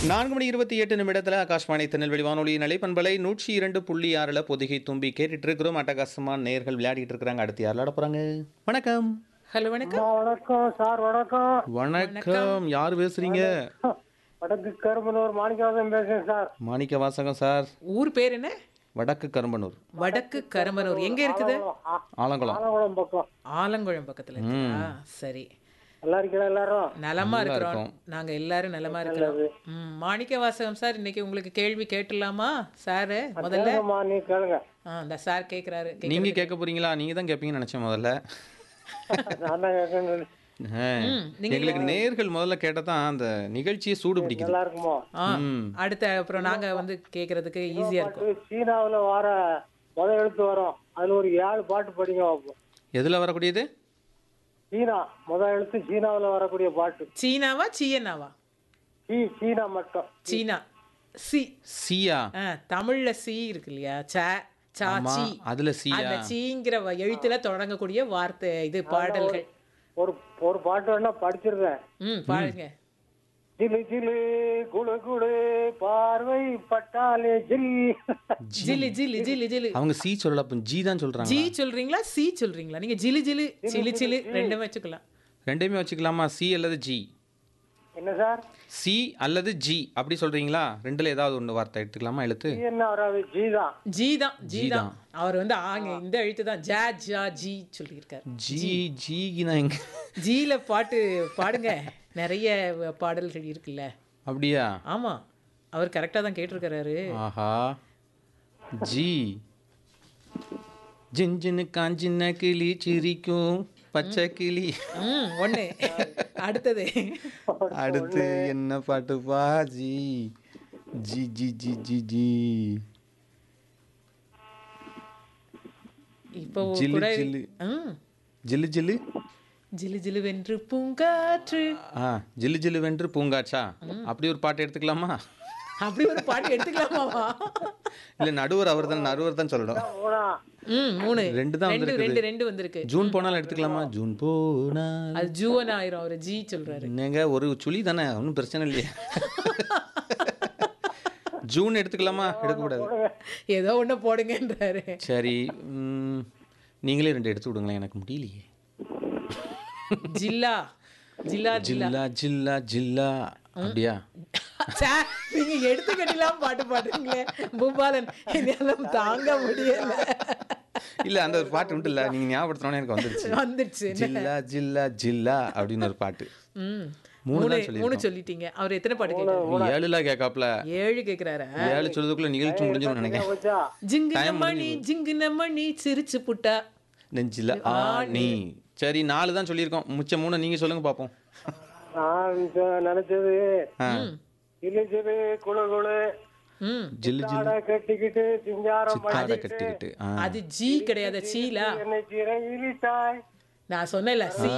நான்கு மணி இருபத்தி எட்டு நிமிடத்தில் ஆகாஷ்வாணி திருநெல்வேலி வானொலி நிலைப்பண்பலை நூற்றி இரண்டு புள்ளி ஆறில் பொதிகை தும்பி கேட்டுட்டு இருக்கிறோம் அட்டகாசமா நேர்கள் விளையாடிட்டு இருக்கிறாங்க அடுத்து யார் விளையாட போறாங்க வணக்கம் ஹலோ வணக்கம் அம்மா, வணக்கம் சார் வணக்கம் வணக்கம் யார் பேசுறீங்க வடக்கு கரும்பனூர் மாணிக்கவாசன் பேசுறேன் சார் மாணிக்க வாசகம் சார் ஊர் பேர் என்ன வடக்கு கரும்பனூர் வடக்கு கரும்பனூர் எங்க இருக்குது ஆ- ஆலங்குளம் ஆலங்குளம் பக்கம் ஆலங்குளம் பக்கத்துல இருக்கா சரி நல்லா இருக்கீங்களா எல்லாரும் நலமா இருக்கிறோம் இருக்கோம். நாங்க எல்லாரும் நலமா இருக்கிறோம் ம், மாணிக்க வாசகம் சார் இன்னைக்கு உங்களுக்கு கேள்வி கேட்டுடலாமா சாரு முதல்ல கேளுங்கம்மா நீ கேளுங்க ஆ இந்த சார் கேக்குறாரு கேக்குறது. நீங்க கேட்க போறீங்களா நீங்க தான் கேட்பீங்கன்னு நினைச்சேன் முதல்ல நான் தான் கேட்கணும் ஆ, எங்களுக்கு நேர்கள் முதல்ல கேட்டால் தான் அந்த நிகழ்ச்சியை சூடு பிடிக்குது நல்லா இருக்குமோ ஆ ம். அடுத்த அப்புறம் நாங்க வந்து கேக்குறதுக்கு ஈஸியா இருக்கும் பாட்டு சீனாவுல வர முத எழுத்து வரும் அதுல ஒரு ஏழு பாட்டு படிங்க பார்ப்போம் எதுல வரக்கூடியது சீனா முத எழுத்து சீனாவுல வரக்கூடிய பாட்டு சீனாவா சீயனாவா சீ சீனா மட்டும் சீனா சி சியா ஆ, தமிழ்ல சி இருக்கு இல்லையா ச சா ஆமா சி அதுல சியா அந்த சீங்கிற வ- எழுத்துல தொடங்கக்கூடிய வார்த்தை இது பாடல்கள் ஒரு ஒரு பாட்டு வேணா படிச்சிருக்கேன் ம் பாருங்க ஜிலு ஜிலு குளு குளு பார்வை பட்டாலே ஜில் ஜிலு ஜிலு ஜிலு ஜிலு அவங்க சி சொல்லல அப்ப ஜி தான் சொல்றாங்க ஜி சொல்றீங்களா சி சொல்றீங்களா நீங்க ஜிலு ஜிலு சிலு சிலு ரெண்டுமே வச்சுக்கலாம் ரெண்டையுமே வச்சுக்கலாமா சி அல்லது ஜி என்ன சார் சி அல்லது ஜி அப்படி சொல்றீங்களா ரெண்டுல ஏதாவது ஒன்று வார்த்தை எடுத்துக்கலாமா எழுத்து ஜி என்ன வராது ஜி தான் ஜி தான் ஜி தான் அவர் வந்து ஆங்க இந்த எழுத்து தான் ஜா ஜா ஜி சொல்லியிருக்காரு ஜி ஜினா எங்க ஜில பாட்டு பாடுங்க நிறைய பாடல்கள் இருக்குல்ல அப்படியா ஆமா அவர் கரெக்டா தான் கேட்டிருக்காரு ஆஹா ஜி ஜின்ஜின்னு காஞ்சின்ன கிளி சிரிக்கும் பச்சை கிளி ம் ஒண்ணு அடுத்தது அடுத்து என்ன பாட்டுப்பா ஜி ஜி ஜி ஜி ஜி ஜி இப்போ ஜில்லு கூட ஜில்லு ம் ஜில்லு ஜில்லு ஜிலு ஜிலு வென்று பூங்காற்று ஆ ஜில்லு ஜில்லு வென்று பூங்காச்சா அப்படி ஒரு பாட்டு எடுத்துக்கலாமா அப்படி ஒரு பாட்டு எடுத்துக்கலாமாவா இல்ல நடுவர் அவர் தான் நடுவர் தான் சொல்லணும் போனா ம் மூணு ரெண்டு தான் ரெண்டு வந்திருக்குது. ரெண்டு ரெண்டு வந்திருக்கு ஜூன் போனாலும் எடுத்துக்கலாமா ஜூன் போனால் அது ஜூவன் ஆயிரும் அவர் ஜி சொல்றாரு என்னங்க ஒரு சுழி தானே ஒன்றும் பிரச்சனை இல்லையே ஜூன் எடுத்துக்கலாமா எடுக்கக்கூடாது ஏதோ ஒண்ணு போடுங்கன்றாரு சரி ம், நீங்களே ரெண்டு எடுத்து விடுங்களேன் எனக்கு முடியலையே ஜில்லா ஜில்லா ஜில்லா ஜில்லா ஜில்லா ஜில்லா அப்படியா சே, நீங்க எடுத்துக்கட்டிலாம் பாட்டு பாடுறீங்களே பூபாலன் என்னால தாங்க முடியல இல்ல அந்த ஒரு பாட்டு உண்டு இல்ல நீங்க ஞாபகப்படுத்தணும் எனக்கு வந்துருச்சு வந்துடுச்சு ஜில்லா ஜில்லா ஜில்லா அப்படின்னு ஒரு பாட்டு ம் மூணு மூணு தான் மூணு சொல்லிட்டீங்க அவர் எத்தனை பாட்டு கேட்டாரு ஏழுலாம் கேட்காப்ல ஏழு கேக்குறாரா ஏழு சொல்றதுக்குள்ள நிகழ்ச்சி முடிஞ்சிடும் நினைக்கிறேன் வச்சா ஜிங்குன மணி ஜிங்குன மணி சிரிச்சு புட்டா நெஞ்சில ஆ நீ சரி நாலு தான் சொல்லியிருக்கோம் மிச்ச மூணு நீங்க சொல்லுங்க பாப்போம் நான் சொ- நினைச்சது ஆ. ஜிலு ஜிலு குளு குளு ம் ஜில்லு ஜில்லு ஆடை கட்டிக்கிட்டு சிங்காரம் காடை கட்டிக்கிட்டு ஆ அது ஜி கிடையாது சீலா என்னை சிறையிலிட்டாய் நான் சொன்னேன்ல சி